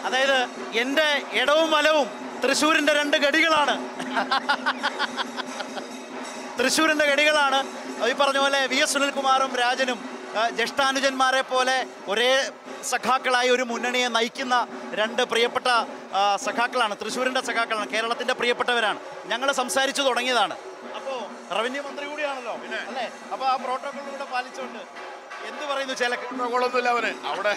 അതായത് എൻ്റെ ഇടവും വലവും തൃശ്ശൂരിൻ്റെ രണ്ട് ഗടികളാണ് തൃശ്ശൂരിൻ്റെ ഗടികളാണ് ഈ പറഞ്ഞ പോലെ വി എസ് സുനിൽകുമാറും രാജനും ആ, ജ്യേഷ്ഠാനുജന്മാരെ പോലെ ഒരേ സഖാക്കളായി ഒരു മുന്നണിയെ നയിക്കുന്ന രണ്ട് പ്രിയപ്പെട്ട ആ, സഖാക്കളാണ് തൃശ്ശൂരിൻ്റെ സഖാക്കളാണ് കേരളത്തിൻ്റെ പ്രിയപ്പെട്ടവരാണ് ഞങ്ങൾ സംസാരിച്ചു തുടങ്ങിയതാണ് അപ്പോൾ റവന്യൂ മന്ത്രി കൂടിയാണല്ലോ അല്ലേ അപ്പോൾ ആ പ്രോട്ടോകോൾ കൂടെ പാലിച്ചുകൊണ്ട് എന്ത് പറയുന്നു ചില പ്രോട്ടോകോളൊന്നുമില്ല അവന് അവിടെ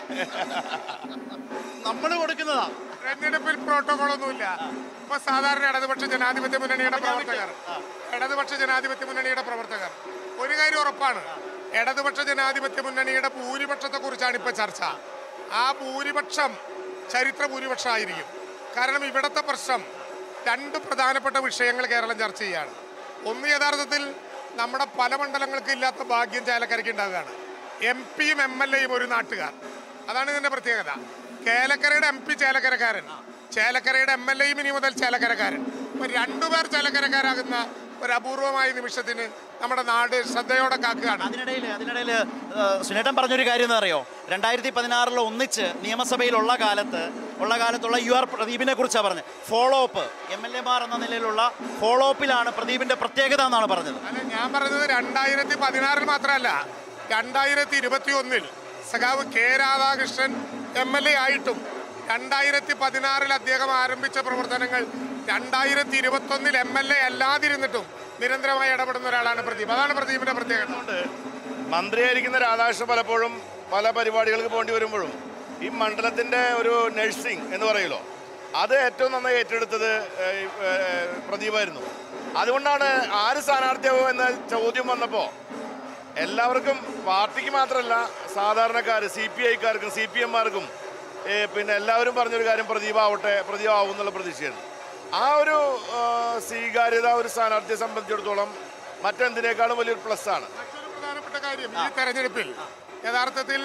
നമ്മൾ കൊടുക്കുന്നതാ തെരഞ്ഞെടുപ്പിൽ പ്രോട്ടോകോൾ ഒന്നുമില്ല ഇപ്പൊ സാധാരണ ഇടതുപക്ഷ ജനാധിപത്യ മുന്നണിയുടെ പ്രവർത്തകർ ഇടതുപക്ഷ ജനാധിപത്യ മുന്നണിയുടെ പ്രവർത്തകർ ഒരു കാര്യം ഉറപ്പാണ് ഇടതുപക്ഷ ജനാധിപത്യ മുന്നണിയുടെ ഭൂരിപക്ഷത്തെ കുറിച്ചാണ് ഇപ്പൊ ചർച്ച ആ ഭൂരിപക്ഷം ചരിത്ര ഭൂരിപക്ഷമായിരിക്കും കാരണം ഇവിടത്തെ പ്രശ്നം രണ്ട് പ്രധാനപ്പെട്ട വിഷയങ്ങൾ കേരളം ചർച്ച ചെയ്യാണ് ഒന്ന് യഥാർത്ഥത്തിൽ നമ്മുടെ പല മണ്ഡലങ്ങൾക്ക് ഇല്ലാത്ത ഭാഗ്യം ചേലക്കരയ്ക്ക് ഉണ്ടാവുകയാണ് എം പിയും എം എൽ എയും ഒരു നാട്ടുകാർ അതാണ് ഇതിന്റെ പ്രത്യേകത കേലക്കരയുടെ എം പി ചേലക്കരക്കാരൻ ചേലക്കരയുടെ എം എൽ എയും ഇനി മുതൽ ചേലക്കരക്കാരൻ അപ്പൊ രണ്ടുപേർ ചേലക്കരക്കാരാകുന്ന ഒരു അപൂർവമായ നിമിഷത്തിന് നമ്മുടെ നാട് ശ്രദ്ധയോടെ കാക്കുകയാണ് അതിനിടയിൽ അതിനിടയിൽ സുനേട്ടൻ പറഞ്ഞൊരു കാര്യം എന്താ അറിയോ രണ്ടായിരത്തി പതിനാറിൽ ഒന്നിച്ച് നിയമസഭയിലുള്ള കാലത്ത് ഉള്ള കാലത്തുള്ള യു ആർ പ്രദീപിനെ കുറിച്ചാണ് പറഞ്ഞത് ഫോളോ അപ്പ് എം എൽ എമാർ എന്ന നിലയിലുള്ള ഫോളോ അപ്പിലാണ് പ്രദീപിന്റെ പ്രത്യേകത എന്നാണ് പറഞ്ഞത് അല്ല ഞാൻ പറഞ്ഞത് രണ്ടായിരത്തി പതിനാറിൽ മാത്രമല്ല രണ്ടായിരത്തി ഇരുപത്തി ഒന്നിൽ സഖാവ് K Radhakrishnan M L A ആയിട്ടും രണ്ടായിരത്തി പതിനാറിൽ അദ്ദേഹം ആരംഭിച്ച പ്രവർത്തനങ്ങൾ രണ്ടായിരത്തി ഇരുപത്തി ഒന്നിൽ എം എൽ എ അല്ലാതിരുന്നിട്ടും നിരന്തരമായി ഇടപെടുന്ന ഒരാളാണ് പ്രദീപ് അതാണ് പ്രദീപിന്റെ പ്രത്യേകത മന്ത്രിയായിരിക്കുന്ന രാധാകൃഷ്ണൻ പലപ്പോഴും പല പരിപാടികൾക്ക് പോകേണ്ടി വരുമ്പോഴും ഈ മണ്ഡലത്തിന്റെ ഒരു നഴ്സിംഗ് എന്ന് പറയുമല്ലോ അത് ഏറ്റവും നന്നായി ഏറ്റെടുത്തത് ഏഹ്, ഏഹ്, പ്രദീപായിരുന്നു അതുകൊണ്ടാണ് ആര് സ്ഥാനാർത്ഥിയാവും എന്ന ചോദ്യം വന്നപ്പോൾ എല്ലാവർക്കും പാർട്ടിക്ക് മാത്രമല്ല സാധാരണക്കാർ സി പി ഐക്കാർക്കും സി പി എമ്മാർക്കും പിന്നെ എല്ലാവരും പറഞ്ഞൊരു കാര്യം പ്രദീപാവട്ടെ പ്രദീപാവും എന്നുള്ള പ്രതീക്ഷയാണ് ആ ഒരു ആ, സ്വീകാര്യത ഒരു സ്ഥാനാർത്ഥിയെ സംബന്ധിച്ചിടത്തോളം മറ്റെന്തിനേക്കാളും വലിയൊരു പ്ലസ് ആണ് മറ്റൊരു പ്രധാനപ്പെട്ട കാര്യം ഈ തെരഞ്ഞെടുപ്പിൽ യഥാർത്ഥത്തിൽ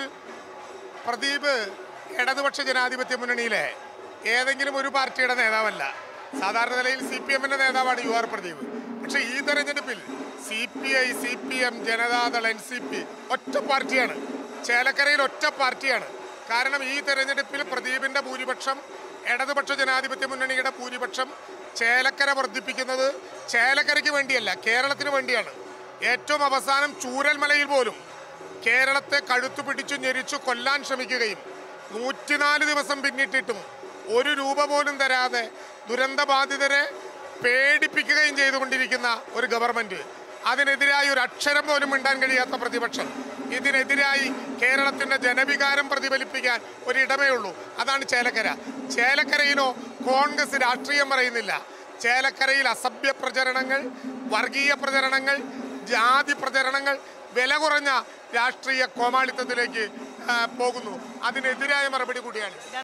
പ്രദീപ് ഇടതുപക്ഷ ജനാധിപത്യ മുന്നണിയിലെ ഏതെങ്കിലും ഒരു പാർട്ടിയുടെ നേതാവല്ല സാധാരണ നിലയിൽ സി പി എമ്മിന്റെ നേതാവാണ് യു ആർ പ്രദീപ് പക്ഷേ ഈ തെരഞ്ഞെടുപ്പിൽ C P I C P M Janata Dal N C P ഒറ്റ പാർട്ടിയാണ് ചേലക്കരയിൽ ഒറ്റ പാർട്ടിയാണ് കാരണം ഈ തെരഞ്ഞെടുപ്പിൽ പ്രദീപിന്റെ ഭൂരിപക്ഷം ഇടതുപക്ഷ ജനാധിപത്യ മുന്നണിയുടെ ഭൂരിപക്ഷം ചേലക്കര വർദ്ധിപ്പിക്കുന്നത് ചേലക്കരയ്ക്ക് വേണ്ടിയല്ല കേരളത്തിന് വേണ്ടിയാണ് ഏറ്റവും അവസാനം ചൂരൽമലയിൽ പോലും കേരളത്തെ കഴുത്തു പിടിച്ചു ഞെരിച്ചു കൊല്ലാൻ ശ്രമിക്കുകയും നൂറ്റിനാല് ദിവസം പിന്നിട്ടിട്ടും ഒരു രൂപ പോലും തരാതെ ദുരന്തബാധിതരെ പേടിപ്പിക്കുകയും ചെയ്തുകൊണ്ടിരിക്കുന്ന ഒരു ഗവൺമെന്റ് അതിനെതിരായി ഒരു അക്ഷരം പോലും മിണ്ടാൻ കഴിയാത്ത പ്രതിപക്ഷം ഇതിനെതിരായി കേരളത്തിന്റെ ജനവികാരം പ്രതിഫലിപ്പിക്കാൻ ഒരിടമേ ഉള്ളൂ അതാണ് ചേലക്കര ചേലക്കരയിലോ കോൺഗ്രസ് രാഷ്ട്രീയം പറയുന്നില്ല ചേലക്കരയിൽ അസഭ്യ പ്രചരണങ്ങൾ വർഗീയ പ്രചരണങ്ങൾ ജാതി പ്രചരണങ്ങൾ വില കുറഞ്ഞ രാഷ്ട്രീയ കോമാളിത്തത്തിലേക്ക് ആ, പോകുന്നു അതിനെതിരായ മറുപടി കൂടിയാണ്